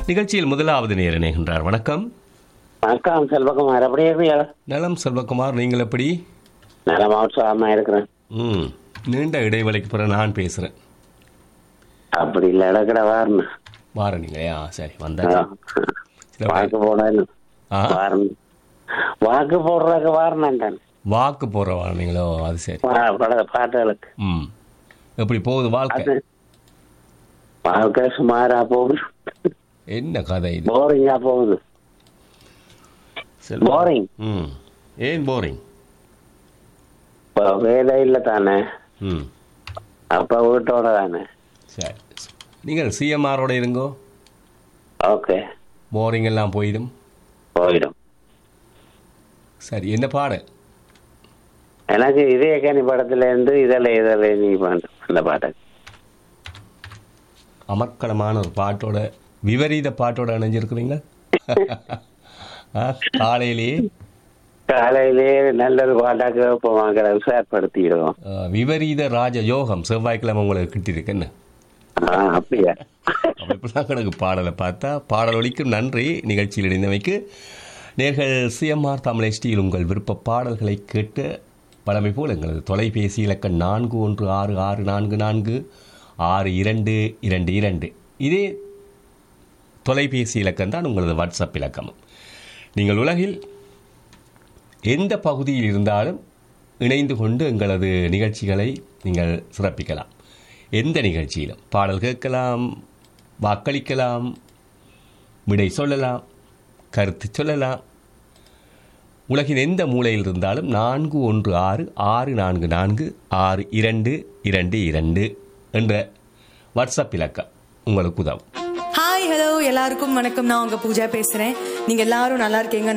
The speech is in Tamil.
நிகழ்ச்சியில் முதலாவது நேர் இணைகின்றார் வணக்கம் வணக்கம் செல்வகுமார் எப்படி இருக்கீங்க நலம் செல்வகுமார் நீங்கள் எப்படி நலமா உற்சாகமா இருக்கிறேன் ம் நீண்ட இடைவெளிக்கு பிறகு நான் பேசுகிறேன் அப்படி இல்ல இடக்கிட வாரணும் வார நீங்களே ஆ சரி வந்தாச்சு சில வாக்கு போடணும் ஆ வாரணும் வாக்கு போடுறதுக்கு வாரணம் வாக்கு போடுற வாரணிங்களோ அது சரி பட பாட்டுகளுக்கு ம் எப்படி போகுது வாழ்க்கை அது வாழ்க்கை சுமாரா போகுது என்ன கதை இது போரிங்கா போகுது செல்வம். போரிங் ம் ஏன் போரிங் இப்போ வேலை இல்லை தானே ம் அப்ப வீட்டோட தானே சரி நீங்கள் சிஎம்ஆரோட இருங்கோ ஓகே போரிங் எல்லாம் போயிடும் போயிடும் சரி என்ன பாடல் எனக்கு இதே கனி படத்துல இருந்து இதில் இதில் நீ பாண்டு அந்த பாட்டு அமர்க்களமான ஒரு பாட்டோட விபரீத பாட்டோட இணைஞ்சிருக்கிறீங்க ஆ, காலையிலேயே காலையிலே நல்ல ஒரு பாட்டாக்கு வைப்போம் உற்சாகப்படுத்திடுவோம் ஆ, விபரீத ராஜ யோகம் செவ்வாய்க்கிழமை உங்களுக்கு கிட்டிருக்கு என்ன ஆ அப்படியா அப்படிலாம் கணக்கு பாடலை பார்த்தா பாடல் ஒலிக்கும் நன்றி நிகழ்ச்சியில் இணைந்தமைக்கு நேர்கள் சிஎம்ஆர் தமிழ் எஸ்டியில் உங்கள் விருப்ப பாடல்களை கேட்டு வழமை போல் எங்களது தொலைபேசி இலக்கம் நான்கு ஒன்று ஆறு ஆறு நான்கு நான்கு ஆறு இரண்டு இரண்டு இரண்டு இதே தொலைபேசி இலக்கம் தான் உங்களது வாட்ஸ்அப் இலக்கமும் நீங்கள் உலகில் எந்த பகுதியில் இருந்தாலும் இணைந்து கொண்டு எங்களது நிகழ்ச்சிகளை நீங்கள் சிறப்பிக்கலாம் எந்த நிகழ்ச்சியிலும் பாடல் கேட்கலாம் வாக்களிக்கலாம் விடை சொல்லலாம் கருத்து சொல்லலாம் உலகின் எந்த மூலையில் இருந்தாலும் நான்கு ஒன்று ஆறு ஆறு நான்கு நான்கு ஆறு இரண்டு இரண்டு இரண்டு என்ற வாட்ஸ்அப் இலக்கம் உங்களுக்கு உதவும் ஹாய் ஹலோ எல்லாருக்கும் வணக்கம் நான் உங்க பூஜா பேசுறேன் நீங்க எல்லாரும் நல்லா இருக்கீங்க